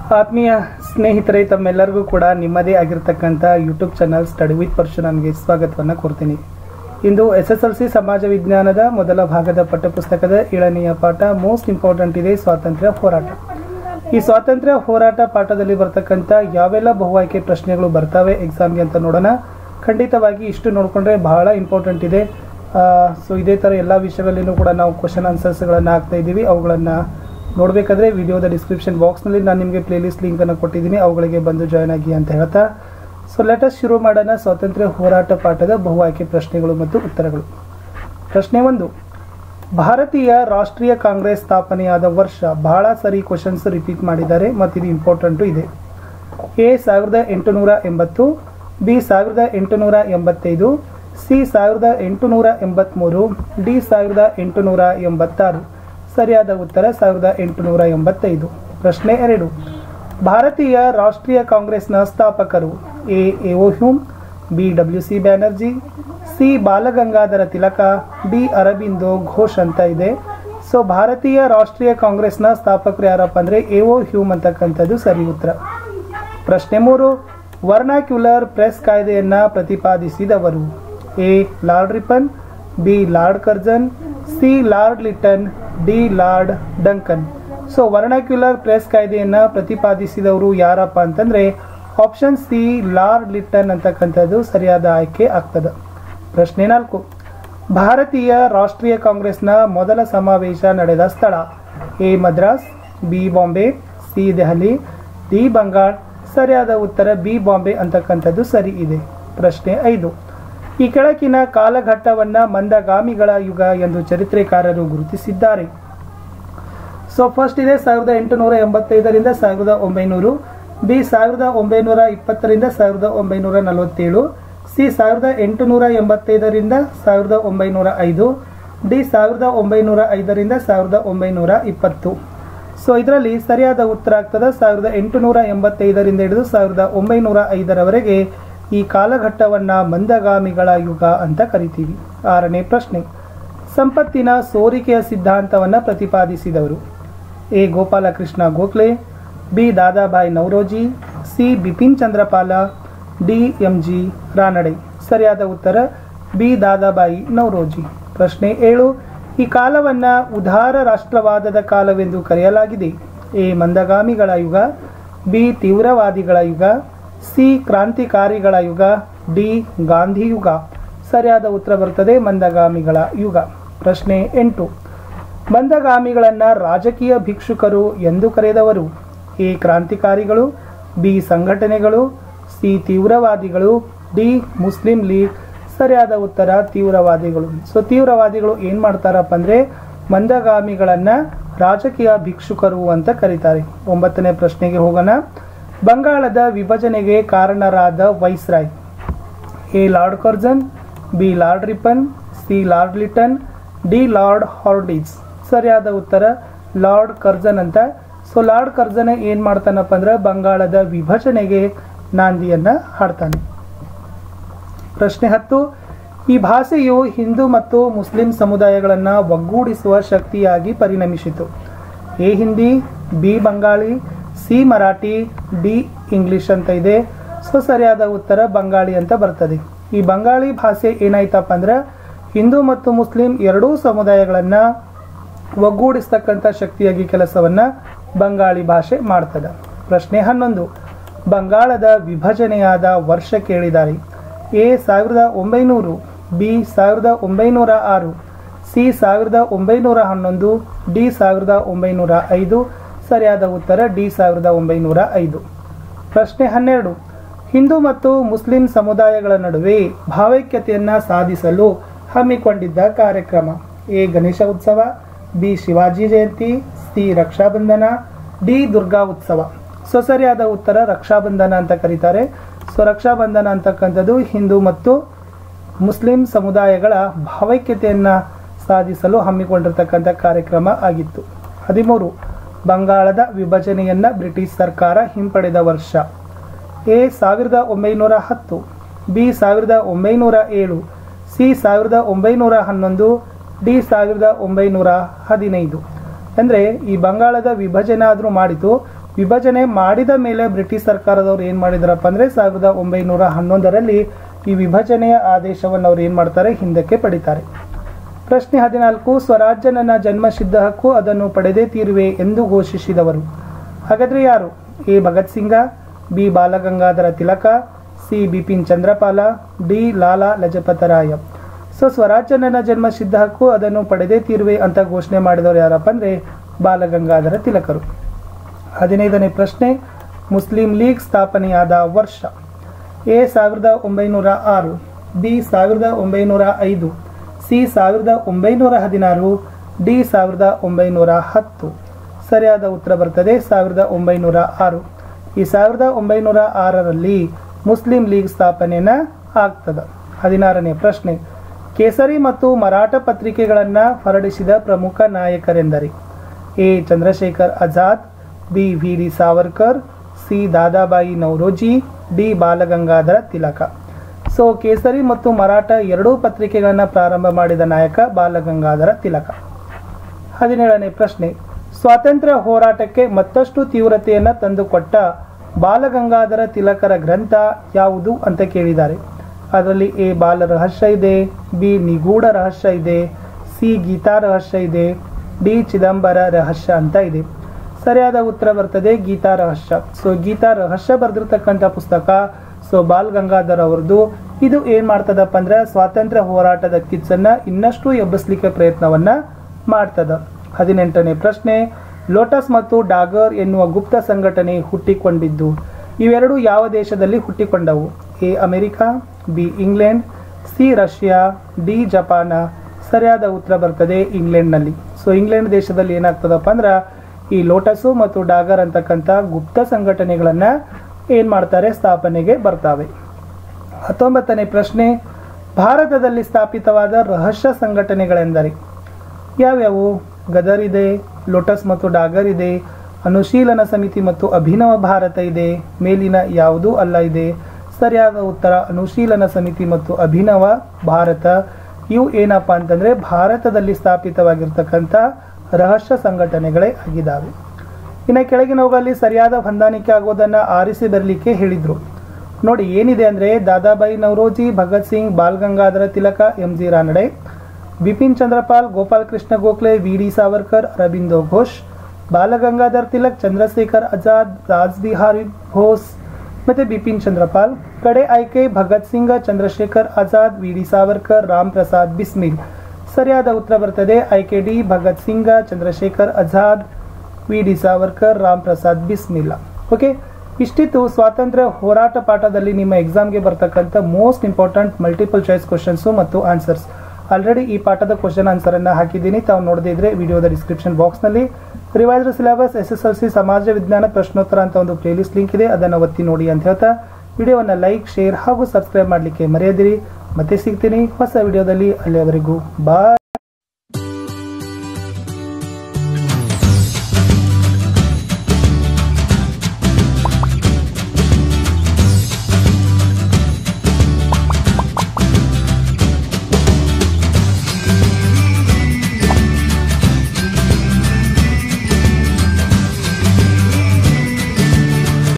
ಆತ್ಮೀಯ ಸ್ನೇಹಿತರೆ ತಮ್ಮೆಲ್ಲರಿಗೂ ಕೂಡ ನಿಮ್ಮದೇ ಆಗಿರ್ತಕ್ಕಂಥ ಯೂಟ್ಯೂಬ್ ಚಾನಲ್ ಸ್ಟಡಿ ವಿತ್ ಪರಶುರಾಮ್ಗೆ ಸ್ವಾಗತವನ್ನು ಕೋರ್ತೀನಿ ಇಂದು ಎಸ್ ಎಸ್ ಎಲ್ ಸಿ ಸಮಾಜ ವಿಜ್ಞಾನದ ಮೊದಲ ಭಾಗದ ಪಠ್ಯಪುಸ್ತಕದ ಏಳನೆಯ ಪಾಠ ಮೋಸ್ಟ್ ಇಂಪಾರ್ಟೆಂಟ್ ಇದೆ ಸ್ವಾತಂತ್ರ್ಯ ಹೋರಾಟ ಈ ಸ್ವಾತಂತ್ರ್ಯ ಹೋರಾಟ ಪಾಠದಲ್ಲಿ ಬರ್ತಕ್ಕಂಥ ಯಾವೆಲ್ಲ ಬಹು ಆಯ್ಕೆ ಪ್ರಶ್ನೆಗಳು ಬರ್ತವೆ ಎಕ್ಸಾಮ್ಗೆ ಅಂತ ನೋಡೋಣ ಖಂಡಿತವಾಗಿ ಇಷ್ಟು ನೋಡಿಕೊಂಡ್ರೆ ಬಹಳ ಇಂಪಾರ್ಟೆಂಟ್ ಇದೆ ಸೊ ಇದೇ ಥರ ಎಲ್ಲ ವಿಷಯಗಳಲ್ಲಿನೂ ಕೂಡ ನಾವು ಕ್ವಶನ್ ಆನ್ಸರ್ಸ್ಗಳನ್ನು ಹಾಕ್ತಾ ಇದ್ದೀವಿ ಅವುಗಳನ್ನು ನೋಡಬೇಕಾದ್ರೆ ವಿಡಿಯೋದ ಡಿಸ್ಕ್ರಿಪ್ಷನ್ ಬಾಕ್ಸ್ನಲ್ಲಿ ನಾನು ನಿಮಗೆ ಪ್ಲೇಲಿಸ್ಟ್ ಲಿಂಕನ್ನು ಕೊಟ್ಟಿದ್ದೀನಿ ಅವುಗಳಿಗೆ ಬಂದು ಜಾಯ್ನ್ ಆಗಿ ಅಂತ ಹೇಳ್ತಾ ಸೊ ಲೆಟಸ್ ಶುರು ಮಾಡೋಣ ಸ್ವಾತಂತ್ರ್ಯ ಹೋರಾಟ ಪಾಠದ ಬಹು ಆಯ್ಕೆ ಪ್ರಶ್ನೆಗಳು ಮತ್ತು ಉತ್ತರಗಳು ಪ್ರಶ್ನೆ ಒಂದು ಭಾರತೀಯ ರಾಷ್ಟ್ರೀಯ ಕಾಂಗ್ರೆಸ್ ಸ್ಥಾಪನೆಯಾದ ವರ್ಷ ಬಹಳ ಸರಿ ಕ್ವಶನ್ಸ್ ರಿಪೀಟ್ ಮಾಡಿದ್ದಾರೆ ಮತ್ತು ಇದು ಇಂಪಾರ್ಟೆಂಟು ಇದೆ ಎ ಸಾವಿರದ ಎಂಟುನೂರ ಎಂಬತ್ತು ಬಿ ಸಾವಿರದ ಎಂಟುನೂರ ಎಂಬತ್ತೈದು ಸಿ ಸಾವಿರದ ಎಂಟುನೂರ ಎಂಬತ್ತ್ಮೂರು ಡಿ ಸಾವಿರದ ಎಂಟುನೂರ ಎಂಬತ್ತಾರು ಸರಿಯಾದ ಉತ್ತರ ಸಾವಿರದ ಎಂಟುನೂರ ಎಂಬತ್ತೈದು ಪ್ರಶ್ನೆ ಎರಡು ಭಾರತೀಯ ರಾಷ್ಟ್ರೀಯ ಕಾಂಗ್ರೆಸ್ನ ಸ್ಥಾಪಕರು A A O Hume B W C Banerjee C Balagangadhara Tilak D Aurobindo Ghosh ಅಂತ ಇದೆ ಸೊ ಭಾರತೀಯ ರಾಷ್ಟ್ರೀಯ ಕಾಂಗ್ರೆಸ್ನ ಸ್ಥಾಪಕರು ಯಾರಪ್ಪ ಅಂದರೆ ಎಒ ಹ್ಯೂಮ್ ಅಂತಕ್ಕಂಥದ್ದು ಸರಿ ಉತ್ತರ ಪ್ರಶ್ನೆ ಮೂರು ವರ್ನಾಕ್ಯುಲರ್ ಪ್ರೆಸ್ ಕಾಯ್ದೆಯನ್ನ ಪ್ರತಿಪಾದಿಸಿದವರು A Lord Ripon B Lord Curzon C Lord Lytton D Lord Duncan so vernacular press ಕಾಯ್ದೆಯನ್ನ ಪ್ರತಿಪಾದಿಸಿದವರು ಯಾರಪ್ಪ ಅಂತಂದ್ರೆ ಆಪ್ಷನ್ ಸಿ ಲಾರ್ಡ್ ಲಿಟನ್ ಅಂತಕ್ಕಂಥದ್ದು ಸರಿಯಾದ ಆಯ್ಕೆ ಆಗ್ತದೆ ಪ್ರಶ್ನೆ ನಾಲ್ಕು ಭಾರತೀಯ ರಾಷ್ಟ್ರೀಯ ಕಾಂಗ್ರೆಸ್ನ ಮೊದಲ ಸಮಾವೇಶ ನಡೆದ ಸ್ಥಳ A Madras B Bombay C Delhi D Bengal ಸರಿಯಾದ ಉತ್ತರ ಬಿ ಬಾಂಬೆ ಅಂತಕ್ಕಂಥದ್ದು ಸರಿ ಇದೆ ಪ್ರಶ್ನೆ ಐದು ಈ ಕೆಳಗಿನ ಕಾಲಘಟ್ಟವನ್ನ ಮಂದಗಾಮಿಗಳ ಯುಗ ಎಂದು ಚರಿತ್ರೆಕಾರರು ಗುರುತಿಸಿದ್ದಾರೆ ಸೊ ಫಸ್ಟ್ ಇದೆ ಸಾವಿರದ ಎಂಟುನೂರ ಎಂಬತ್ತೈದರಿಂದ ಸಾವಿರದ ಒಂಬೈನೂರು ಬಿ ಸಾವಿರದ ಒಂಬೈನೂರ ಇಪ್ಪತ್ತರಿಂದ ಸಾವಿರದ ಒಂಬೈನೂರ ನಲವತ್ತೇಳು ಸಿ ಸಾವಿರದ ಎಂಟುನೂರ ಎಂಬತ್ತೈದರಿಂದ ಸಾವಿರದ ಒಂಬೈನೂರ ಐದು ಡಿ ಸಾವಿರದ ಒಂಬೈನೂರ ಐದರಿಂದ ಸಾವಿರದ ಒಂಬೈನೂರ ಇಪ್ಪತ್ತು ಸೊ ಇದರಲ್ಲಿ ಸರಿಯಾದ ಉತ್ತರ ಆಗ್ತದೆ ಸಾವಿರದ ಎಂಟುನೂರ ಎಂಬತ್ತೈದರಿಂದ ಹಿಡಿದು ಸಾವಿರದ ಒಂಬೈನೂರ ಐದರವರೆಗೆ ಈ ಕಾಲಘಟ್ಟವನ್ನ ಮಂದಗಾಮಿಗಳ ಯುಗ ಅಂತ ಕರಿತೀವಿ ಆರನೇ ಪ್ರಶ್ನೆ ಸಂಪತ್ತಿನ ಸೋರಿಕೆಯ ಸಿದ್ಧಾಂತವನ್ನ ಪ್ರತಿಪಾದಿಸಿದವರು A Gopalakrishna Gokhale B Dadabhai Naoroji C Bipin Chandrapal D M G Ranade ಸರಿಯಾದ ಉತ್ತರ ಬಿ ದಾದಾಬಾಯಿ ನವರೋಜಿ ಪ್ರಶ್ನೆ ಏಳು ಈ ಕಾಲವನ್ನ ಉದಾರ ರಾಷ್ಟ್ರವಾದದ ಕಾಲವೆಂದು ಕರೆಯಲಾಗಿದೆ ಎ ಮಂದಗಾಮಿಗಳ ಯುಗ ಬಿ ತೀವ್ರವಾದಿಗಳ ಯುಗ ಸಿ ಕ್ರಾಂತಿಕಾರಿಗಳ ಯುಗ ಡಿ ಗಾಂಧಿ ಯುಗ ಸರಿಯಾದ ಉತ್ತರ ಬರುತ್ತದೆ ಮಂದಗಾಮಿಗಳ ಯುಗ ಪ್ರಶ್ನೆ ಎಂಟು ಮಂದಗಾಮಿಗಳನ್ನ ರಾಜಕೀಯ ಭಿಕ್ಷುಕರು ಎಂದು ಕರೆದವರು ಎ ಕ್ರಾಂತಿಕಾರಿಗಳು ಬಿ ಸಂಘಟನೆಗಳು ಸಿ ತೀವ್ರವಾದಿಗಳು ಡಿ ಮುಸ್ಲಿಂ ಲೀಗ್ ಸರಿಯಾದ ಉತ್ತರ ತೀವ್ರವಾದಿಗಳು ಸೊ ತೀವ್ರವಾದಿಗಳು ಏನ್ ಮಾಡ್ತಾರಪ್ಪ ಅಂದ್ರೆ ಮಂದಗಾಮಿಗಳನ್ನ ರಾಜಕೀಯ ಭಿಕ್ಷುಕರು ಅಂತ ಕರೀತಾರೆ ಒಂಬತ್ತನೇ ಪ್ರಶ್ನೆಗೆ ಹೋಗೋಣ ಬಂಗಾಳದ ವಿಭಜನೆಗೆ ಕಾರಣರಾದ viceroy A Lord Curzon B Lord Ripon C Lord Lytton D Lord Hardinge ಸರಿಯಾದ ಉತ್ತರ ಲಾರ್ಡ್ ಕರ್ಜನ್ ಅಂತ ಸೊ ಲಾರ್ಡ್ ಕರ್ಜನ್ ಏನ್ ಮಾಡ್ತಾನಪ್ಪ ಅಂದ್ರೆ ಬಂಗಾಳದ ವಿಭಜನೆಗೆ ನಾಂದಿಯನ್ನ ಹಾಡ್ತಾನೆ ಪ್ರಶ್ನೆ ಹತ್ತು ಈ ಭಾಷೆಯು ಹಿಂದೂ ಮತ್ತು ಮುಸ್ಲಿಂ ಸಮುದಾಯಗಳನ್ನು ಒಗ್ಗೂಡಿಸುವ ಶಕ್ತಿಯಾಗಿ ಪರಿಣಮಿಸಿತು A Hindi B Bengali C Marathi D English ಅಂತ ಇದೆ ಸೊ ಸರಿಯಾದ ಉತ್ತರ ಬಂಗಾಳಿ ಅಂತ ಬರ್ತದೆ ಈ ಬಂಗಾಳಿ ಭಾಷೆ ಏನಾಯ್ತಪ್ಪ ಅಂದ್ರೆ ಹಿಂದೂ ಮತ್ತು ಮುಸ್ಲಿಂ ಎರಡೂ ಸಮುದಾಯಗಳನ್ನ ಒಗ್ಗೂಡಿಸ್ತಕ್ಕಂಥ ಶಕ್ತಿಯಾಗಿ ಕೆಲಸವನ್ನ ಬಂಗಾಳಿ ಭಾಷೆ ಮಾಡ್ತದೆ ಪ್ರಶ್ನೆ ಹನ್ನೊಂದು ಬಂಗಾಳದ ವಿಭಜನೆಯಾದ ವರ್ಷ ಕೇಳಿದ್ದಾರೆ ಎ ಸಾವಿರದ ಒಂಬೈನೂರು ಬಿ ಸಾವಿರದ ಒಂಬೈನೂರ ಆರು ಸಿ ಸಾವಿರದ ಒಂಬೈನೂರ ಹನ್ನೊಂದು ಡಿ ಸಾವಿರದ ಒಂಬೈನೂರ ಐದು ಸರಿಯಾದ ಉತ್ತರ ಡಿ ಸಾವಿರದ ಒಂಬೈನೂರ ಐದು ಪ್ರಶ್ನೆ ಹನ್ನೆರಡು ಹಿಂದೂ ಮತ್ತು ಮುಸ್ಲಿಂ ಸಮುದಾಯಗಳ ನಡುವೆ ಭಾವೈಕ್ಯತೆಯನ್ನ ಸಾಧಿಸಲು ಹಮ್ಮಿಕೊಂಡಿದ್ದ ಕಾರ್ಯಕ್ರಮ A Ganesh Utsav B Shivaji Jayanti C Rakshabandhan D Durga Utsav so ಸರಿಯಾದ ಉತ್ತರ ರಕ್ಷಾಬಂಧನ ಅಂತ ಕರೀತಾರೆ ಸೊ ರಕ್ಷಾಬಂಧನ ಅಂತಕ್ಕಂಥದ್ದು ಹಿಂದೂ ಮತ್ತು ಮುಸ್ಲಿಂ ಸಮುದಾಯಗಳ ಭಾವೈಕ್ಯತೆಯನ್ನ ಸಾಧಿಸಲು ಹಮ್ಮಿಕೊಂಡಿರ್ತಕ್ಕಂಥ ಕಾರ್ಯಕ್ರಮ ಆಗಿತ್ತು ಹದಿಮೂರು ಬಂಗಾಳದ ವಿಭಜನೆಯನ್ನ ಬ್ರಿಟಿಷ್ ಸರ್ಕಾರ ಹಿಂಪಡೆದ ವರ್ಷ ಎ ಸಾವಿರದ ಒಂಬೈನೂರ ಹತ್ತು ಬಿ ಸಾವಿರದ ಒಂಬೈನೂರ ಏಳು ಸಿ ಸಾವಿರದ ಒಂಬೈನೂರ ಹನ್ನೊಂದು ಡಿ ಸಾವಿರದ ಒಂಬೈನೂರ ಹದಿನೈದು ಅಂದರೆ ಈ ಬಂಗಾಳದ ವಿಭಜನೆ ಆದರೂ ಮಾಡಿತು ವಿಭಜನೆ ಮಾಡಿದ ಮೇಲೆ ಬ್ರಿಟಿಷ್ ಸರ್ಕಾರದವ್ರು ಏನು ಮಾಡಿದ್ರಪ್ಪ ಅಂದರೆ ಸಾವಿರದ ಒಂಬೈನೂರ ಹನ್ನೊಂದರಲ್ಲಿ ಈ ವಿಭಜನೆಯ ಆದೇಶವನ್ನು ಅವ್ರು ಏನು ಮಾಡ್ತಾರೆ ಹಿಂದಕ್ಕೆ ಪಡಿತಾರೆ ಪ್ರಶ್ನೆ ಹದಿನಾಲ್ಕು ಸ್ವರಾಜ್ಯ ನನ್ನ ಜನ್ಮಸಿದ್ಧ ಹಕ್ಕು ಅದನ್ನು ಪಡೆದೇ ತೀರುವೆ ಎಂದು ಘೋಷಿಸಿದವರು ಹಾಗಾದ್ರೆ ಯಾರು A Bhagat Singh B Balagangadhara Tilak C Bipin Chandrapal D Lala Lajpatrai so ಸ್ವರಾಜ್ಯ ನನ್ನ ಜನ್ಮಸಿದ್ಧ ಹಕ್ಕು ಅದನ್ನು ಪಡೆದೇ ತೀರುವೆ ಅಂತ ಘೋಷಣೆ ಮಾಡಿದವರು ಯಾರಪ್ಪ ಅಂದರೆ ಬಾಲಗಂಗಾಧರ ತಿಲಕರು ಹದಿನೈದನೇ ಪ್ರಶ್ನೆ ಮುಸ್ಲಿಂ ಲೀಗ್ ಸ್ಥಾಪನೆಯಾದ ವರ್ಷ ಎ ಸಾವಿರದ ಒಂಬೈನೂರ ಆರು ಬಿ ಸಾವಿರದ ಒಂಬೈನೂರ ಐದು ಸಿ ಸಾವಿರದ ಒಂಬೈನೂರ ಹದಿನಾರು ಡಿ ಸಾವಿರದ ಒಂಬೈನೂರ ಹತ್ತು ಸರಿಯಾದ ಉತ್ತರ ಬರ್ತದೆ ಸಾವಿರದ ಒಂಬೈನೂರ ಆರು ಈ ಸಾವಿರದ ಒಂಬೈನೂರ ಆರರಲ್ಲಿ ಮುಸ್ಲಿಂ ಲೀಗ್ ಸ್ಥಾಪನೆಯನ್ನ ಆಗ್ತದ ಹದಿನಾರನೇ ಪ್ರಶ್ನೆ ಕೇಸರಿ ಮತ್ತು ಮರಾಠ ಪತ್ರಿಕೆಗಳನ್ನು ಹೊರಡಿಸಿದ ಪ್ರಮುಖ ನಾಯಕರೆಂದರೆ A Chandrashekhar Azad B V D Savarkar C Dadabhai Naoroji D Balagangadhara Tilak so ಕೇಸರಿ ಮತ್ತು ಮರಾಠ ಎರಡೂ ಪತ್ರಿಕೆಗಳನ್ನು ಪ್ರಾರಂಭ ಮಾಡಿದ ನಾಯಕ ಬಾಲಗಂಗಾಧರ ತಿಲಕ ಹದಿನೇಳನೇ ಪ್ರಶ್ನೆ ಸ್ವಾತಂತ್ರ್ಯ ಹೋರಾಟಕ್ಕೆ ಮತ್ತಷ್ಟು ತೀವ್ರತೆಯನ್ನು ತಂದುಕೊಟ್ಟ ಬಾಲಗಂಗಾಧರ ತಿಲಕರ ಗ್ರಂಥ ಯಾವುದು ಅಂತ ಕೇಳಿದ್ದಾರೆ ಅದರಲ್ಲಿ ಎ ಬಾಲ ರಹಸ್ಯ ಇದೆ ಬಿ ನಿಗೂಢ ರಹಸ್ಯ ಇದೆ ಸಿ ಗೀತಾ ರಹಸ್ಯ ಇದೆ ಡಿ ಚಿದಂಬರ ರಹಸ್ಯ ಅಂತ ಇದೆ ಸರಿಯಾದ ಉತ್ತರ ಬರ್ತದೆ ಗೀತಾ ರಹಸ್ಯ ಸೊ ಗೀತಾ ರಹಸ್ಯ ಬರೆದಿರ್ತಕ್ಕಂಥ ಪುಸ್ತಕ ಸೊ ಬಾಲ್ ಗಂಗಾಧರ್ ಅವರದು ಇದು ಏನ್ ಮಾಡ್ತದಪ್ಪ ಅಂದ್ರೆ ಸ್ವಾತಂತ್ರ್ಯ ಹೋರಾಟದ ಕಿಚ್ಚನ್ನ ಇನ್ನಷ್ಟು ಎಬ್ಬಿಸ್ಲಿಕ್ಕೆ ಪ್ರಯತ್ನವನ್ನ ಮಾಡ್ತದ ಹದಿನೆಂಟನೇ ಪ್ರಶ್ನೆ ಲೋಟಸ್ ಮತ್ತು ಡಾಗರ್ ಎನ್ನುವ ಗುಪ್ತ ಸಂಘಟನೆ ಹುಟ್ಟಿಕೊಂಡಿದ್ದು ಇವೆರಡು ಯಾವ ದೇಶದಲ್ಲಿ ಹುಟ್ಟಿಕೊಂಡವು A America B England C Russia D Japan ಸರಿಯಾದ ಉತ್ತರ ಬರ್ತದೆ ಇಂಗ್ಲೆಂಡ್ನಲ್ಲಿ ಸೊ ಇಂಗ್ಲೆಂಡ್ ದೇಶದಲ್ಲಿ ಏನಾಗ್ತದಪ್ಪ ಅಂದ್ರೆ ಈ ಲೋಟಸು ಮತ್ತು ಡಾಗರ್ ಅಂತಕ್ಕಂಥ ಗುಪ್ತ ಸಂಘಟನೆಗಳನ್ನ ಏನ್ ಮಾಡ್ತಾರೆ ಸ್ಥಾಪನೆಗೆ ಬರ್ತಾವೆ ಹತ್ತೊಂಬತ್ತನೇ ಪ್ರಶ್ನೆ ಭಾರತದಲ್ಲಿ ಸ್ಥಾಪಿತವಾದ ರಹಸ್ಯ ಸಂಘಟನೆಗಳೆಂದರೆ ಯಾವ್ಯಾವು ಗದರ್ ಇದೆ ಲೋಟಸ್ ಮತ್ತು ಡಾಗರ್ ಇದೆ ಅನುಶೀಲನ ಸಮಿತಿ ಮತ್ತು ಅಭಿನವ ಭಾರತ ಇದೆ ಮೇಲಿನ ಯಾವುದೂ ಅಲ್ಲ ಇದೆ ಸರಿಯಾದ ಉತ್ತರ ಅನುಶೀಲನ ಸಮಿತಿ ಮತ್ತು ಅಭಿನವ ಭಾರತ ಇವು ಏನಪ್ಪಾ ಅಂತಂದ್ರೆ ಭಾರತದಲ್ಲಿ ಸ್ಥಾಪಿತವಾಗಿರ್ತಕ್ಕಂಥ ರಹಸ್ಯ ಸಂಘಟನೆಗಳೇ ಆಗಿದ್ದಾವೆ ಇನ್ನು ಕೆಳಗಿನವುಗಳಲ್ಲಿ ಸರಿಯಾದ ಹೊಂದಾಣಿಕೆ ಆಗೋದನ್ನ ಆರಿಸಿ ಬರಲಿಕ್ಕೆ ಹೇಳಿದ್ರು ನೋಡಿ ಏನಿದೆ ಅಂದ್ರೆ Dadabhai Naoroji Bhagat Singh Bal Gangadhara Tilak M G Ranade Bipin Chandrapal Gopal Krishna Gokhale V D Savarkar Aurobindo Ghosh Balagangadhar Tilak Chandrashekhar Azad Raj Bihari Bose ಮತ್ತೆ ಬಿಪಿನ್ ಚಂದ್ರಪಾಲ್ ಕಡೆ ಆಯ್ಕೆ ಭಗತ್ ಸಿಂಗ್ ಚಂದ್ರಶೇಖರ್ ಆಜಾದ್ ವಿ ಡಿ ಸಾವರ್ಕರ್ ರಾಮ್ ಪ್ರಸಾದ್ ಬಿಸ್ಮಿಲ್ ಸರಿಯಾದ ಉತ್ತರ ಬರ್ತದೆ ಆಯ್ಕೆ D Bhagat Singh Chandrashekhar Azad V D Savarkar Ram Prasad Bismil okay ಇಷ್ಟಿತ್ತು ಸ್ವಾತಂತ್ರ್ಯ ಹೋರಾಟ ಪಾಠದಲ್ಲಿ ನಿಮ್ಮ ಎಕ್ಸಾಮ್ಗೆ ಬರ್ತಕ್ಕಂಥ most important multiple choice questions ಮತ್ತು ಆನ್ಸರ್ಸ್ ಆಲ್ರೆಡಿ ಈ ಪಾಠದ ಕ್ವಶನ್ ಆನ್ಸರ್ ಅನ್ನ ಹಾಕಿದ್ದೀನಿ ತಾವು ನೋಡದೇ ಇದ್ರೆ ವಿಡಿಯೋದ ಡಿಸ್ಕ್ರಿಪ್ಷನ್ ಬಾಕ್ಸ್ನಲ್ಲಿ revised syllabus S S L C ಸಮಾಜ ವಿಜ್ಞಾನ ಪ್ರಶ್ನೋತ್ತರ ಅಂತ ಒಂದು ಪ್ಲೇಲಿಸ್ಟ್ ಲಿಂಕ್ ಇದೆ ಅದನ್ನು ಒತ್ತಿ ನೋಡಿ ಅಂತ ಹೇಳ್ತಾ ವಿಡಿಯೋವನ್ನು ಲೈಕ್ ಶೇರ್ ಹಾಗೂ ಸಬ್ಸ್ಕ್ರೈಬ್ ಮಾಡಲಿಕ್ಕೆ ಮರೆಯದಿರಿ ಮತ್ತೆ ಸಿಗ್ತೀನಿ ಹೊಸ ವಿಡಿಯೋದಲ್ಲಿ ಅಲ್ಲಿಯವರೆಗೂ ಬಾಯ್